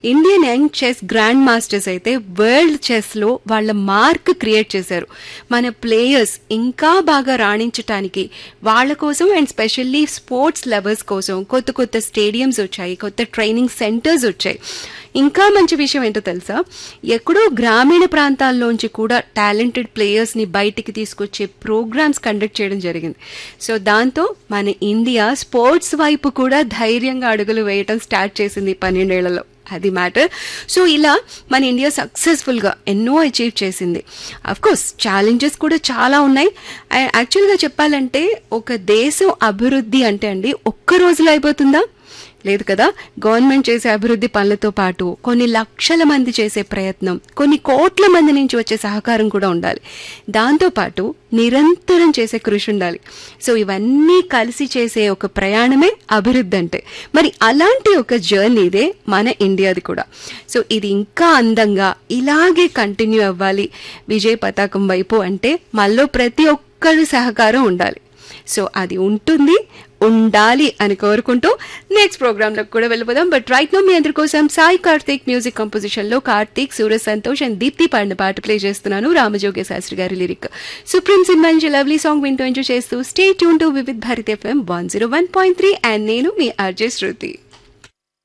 Indian young chess grandmasters అయితే world చెస్లో వాళ్ళ మార్క్ క్రియేట్ చేశారు మన ప్లేయర్స్ ఇంకా బాగా రాణించటానికి వాళ్ళ కోసం అండ్ స్పెషల్లీ స్పోర్ట్స్ లవర్స్ కోసం కొత్త కొత్త స్టేడియంస్ వచ్చాయి కొత్త ట్రైనింగ్ సెంటర్స్ వచ్చాయి ఇంకా మంచి విషయం ఏంటో తెలుసా ఎక్కడో గ్రామీణ ప్రాంతాల్లోంచి కూడా టాలెంటెడ్ ప్లేయర్స్ని బయటికి తీసుకొచ్చే ప్రోగ్రామ్స్ కండక్ట్ చేయడం జరిగింది సో దాంతో మన ఇండియా స్పోర్ట్స్ వైపు కూడా ధైర్యంగా అడుగులు వేయటం స్టార్ట్ చేసింది పన్నెండేళ్లలో అది మ్యాటర్ సో ఇలా మన ఇండియా సక్సెస్ఫుల్గా ఎన్నో అచీవ్ చేసింది కోర్స్ ఛాలెంజెస్ కూడా చాలా ఉన్నాయి యాక్చువల్గా చెప్పాలంటే ఒక దేశం అభివృద్ధి అంటే అండి ఒక్క రోజులో అయిపోతుందా లేదు కదా గవర్నమెంట్ చేసే అభివృద్ధి పనులతో పాటు కొన్ని లక్షల మంది చేసే ప్రయత్నం కొన్ని కోట్ల మంది నుంచి వచ్చే సహకారం కూడా ఉండాలి దాంతోపాటు నిరంతరం చేసే కృషి ఉండాలి సో ఇవన్నీ కలిసి చేసే ఒక ప్రయాణమే అభివృద్ధి అంటే మరి అలాంటి ఒక జర్నీదే మన ఇండియాది కూడా సో ఇది ఇంకా అందంగా ఇలాగే కంటిన్యూ అవ్వాలి విజయ పతాకం వైపు అంటే మనలో ప్రతి ఒక్కరి సహకారం ఉండాలి సో అది ఉంటుంది ఉండాలి అని కోరుకుంటూ నెక్స్ట్ ప్రోగ్రామ్ లో కూడా వెళ్ళిపోదాం బట్ రైట్ నో మీ అందరి కోసం సాయి కార్తీక్ మ్యూజిక్ కంపోజిషన్ లో కార్తీక్ సూరజ్ సంతోష్ అండ్ దీప్తి పాడిన పాట ప్లే చేస్తున్నాను రామజోగే శాస్త్రి గారి లిరిక్ సుప్రీం సినిమా నుంచి లవ్లీ సాంగ్ వింటూ ఎంజాయ్ చేస్తూ stay tune to Vividh Bharat FM one zero one point three and నేను మీ ఆర్జే శృతి